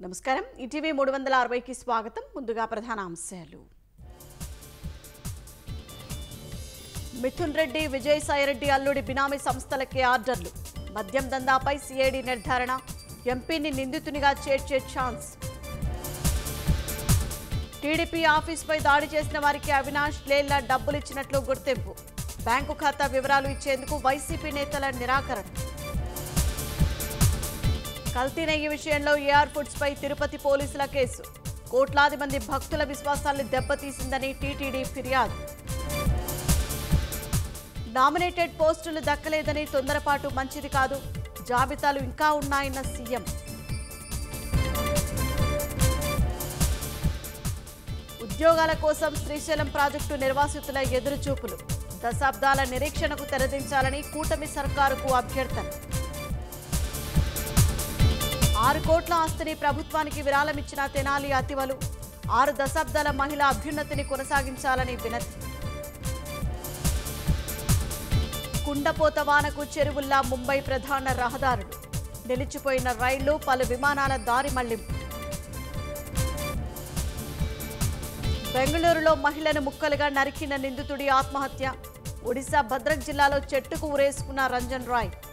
నమస్కారం ఈటీవీ మూడు వందల అరవైకి స్వాగతం ముందుగా ప్రధాన అంశాలు మిథున్ రెడ్డి విజయసాయిరెడ్డి అల్లుడి బినామీ సంస్థలకే ఆర్డర్లు మద్యం దందాపై సిఐడి నిర్ధారణ ఎంపీని నిందితునిగా చేర్చే ఛాన్స్ టీడీపీ ఆఫీస్పై దాడి చేసిన వారికి అవినాష్ లేళ్ల డబ్బులు ఇచ్చినట్లు గుర్తింపు బ్యాంకు ఖాతా వివరాలు ఇచ్చేందుకు వైసీపీ నేతల నిరాకరణ కల్తీ నెయ్యి విషయంలో ఏఆర్ ఫుడ్స్ పై తిరుపతి పోలీసుల కేసు కోట్లాది మంది భక్తుల విశ్వాసాన్ని దెబ్బతీసిందని టీటీడీ ఫిర్యాదు నామినేటెడ్ పోస్టులు దక్కలేదని తొందరపాటు మంచిది కాదు జాబితాలు ఇంకా ఉన్నాయన్న సీఎం ఉద్యోగాల కోసం శ్రీశైలం ప్రాజెక్టు నిర్వాసితుల ఎదురుచూపులు దశాబ్దాల నిరీక్షణకు తెరదించాలని కూటమి సర్కారుకు అభ్యర్థన ఆరు కోట్ల ఆస్తిని ప్రభుత్వానికి విరాళమిచ్చిన తెనాలి అతివలు ఆరు దశాబ్దాల మహిళా అభ్యున్నతిని కొనసాగించాలని వినతి కుండపోత వానకు చెరువుల్లా ముంబై ప్రధాన రహదారులు నిలిచిపోయిన రైళ్లు పలు విమానాల దారి మళ్లింపు బెంగళూరులో మహిళను ముక్కలుగా నరికిన నిందితుడి ఆత్మహత్య ఒడిశా భద్రక్ జిల్లాలో చెట్టుకు ఊరేసుకున్న రంజన్ రాయ్